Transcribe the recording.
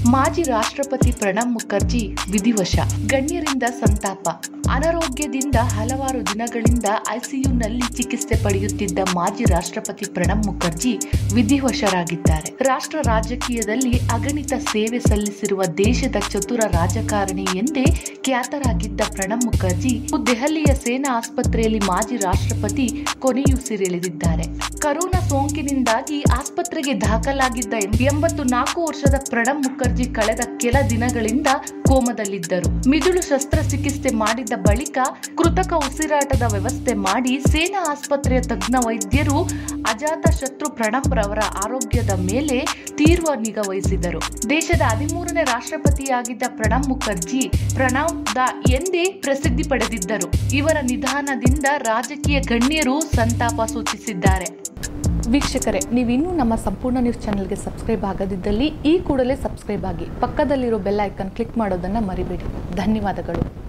ಮಾಜಿ ರಾಷ್ಟ್ರಪತಿ ಪ್ರಣಬ್ ಮುಖರ್ಜಿ ವಿಧಿವಶ ಗಣ್ಯರಿಂದ ಸಂತಾಪ ಅನಾರೋಗ್ಯದಿಂದ ಹಲವಾರು ದಿನಗಳಿಂದ ಐಸಿಯುನಲ್ಲಿ ಚಿಕಿತ್ಸೆ ಪಡೆಯುತ್ತಿದ್ದ ಮಾಜಿ ರಾಷ್ಟ್ರಪತಿ ಪ್ರಣಬ್ ಮುಖರ್ಜಿ ವಿಧಿವಶರಾಗಿದ್ದಾರೆ ರಾಷ್ಟ್ರ ರಾಜಕೀಯದಲ್ಲಿ ಅಗಣಿತ ಸೇವೆ ಸಲ್ಲಿಸಿರುವ ದೇಶದ ಚತುರ ರಾಜಕಾರಣಿ ಎಂದೇ ಖ್ಯಾತರಾಗಿದ್ದ ಪ್ರಣಬ್ ಮುಖರ್ಜಿ ದೆಹಲಿಯ ಸೇನಾ ಆಸ್ಪತ್ರೆಯಲ್ಲಿ ಮಾಜಿ ರಾಷ್ಟ್ರಪತಿ ಕೊನೆಯುಸಿರೆಳೆದಿದ್ದಾರೆ ಕರೋನಾ ಸೋಂಕಿನಿಂದಾಗಿ ಆಸ್ಪತ್ರೆಗೆ ದಾಖಲಾಗಿದ್ದ ಎಂಬತ್ತು ನಾಲ್ಕು ವರ್ಷದ ಪ್ರಣಬ್ ಮುಖರ್ಜಿ ಕಳೆದ ಕೆಲ ದಿನಗಳಿಂದ ಕೋಮದಲ್ಲಿದ್ದರು ಮಿದುಳು ಶಸ್ತ್ರಚಿಕಿತ್ಸೆ ಮಾಡಿದ ಬಳಿಕ ಕೃತಕ ಉಸಿರಾಟದ ವ್ಯವಸ್ಥೆ ಮಾಡಿ ಸೇನಾ ಆಸ್ಪತ್ರೆಯ ತಜ್ಞ ವೈದ್ಯರು ಅಜಾತ ಶತ್ರು ಪ್ರಣಬ್ ರವರ ಆರೋಗ್ಯದ ಮೇಲೆ ತೀವ್ರ ನಿಗಾ ವಹಿಸಿದರು ದೇಶದ ಹದಿಮೂರನೇ ರಾಷ್ಟ್ರಪತಿಯಾಗಿದ್ದ ಪ್ರಣಬ್ ಮುಖರ್ಜಿ ಪ್ರಣಬ್ ದ ಎಂದೇ ಪ್ರಸಿದ್ಧಿ ಪಡೆದಿದ್ದರು ಇವರ ನಿಧಾನದಿಂದ ರಾಜಕೀಯ ಗಣ್ಯರು ಸಂತಾಪ ಸೂಚಿಸಿದ್ದಾರೆ ವೀಕ್ಷಕರೇ ನೀವಿನ್ನೂ ನಮ್ಮ ಸಂಪೂರ್ಣ ನ್ಯೂಸ್ ಚಾನೆಲ್ಗೆ ಸಬ್ಸ್ಕ್ರೈಬ್ ಆಗದಿದ್ದಲ್ಲಿ ಈ ಕೂಡಲೇ ಸಬ್ಸ್ಕ್ರೈಬ್ ಆಗಿ ಪಕ್ಕದಲ್ಲಿರೋ ಬೆಲ್ ಐಕನ್ ಕ್ಲಿಕ್ ಮಾಡೋದನ್ನು ಮರಿಬೇಡಿ ಧನ್ಯವಾದಗಳು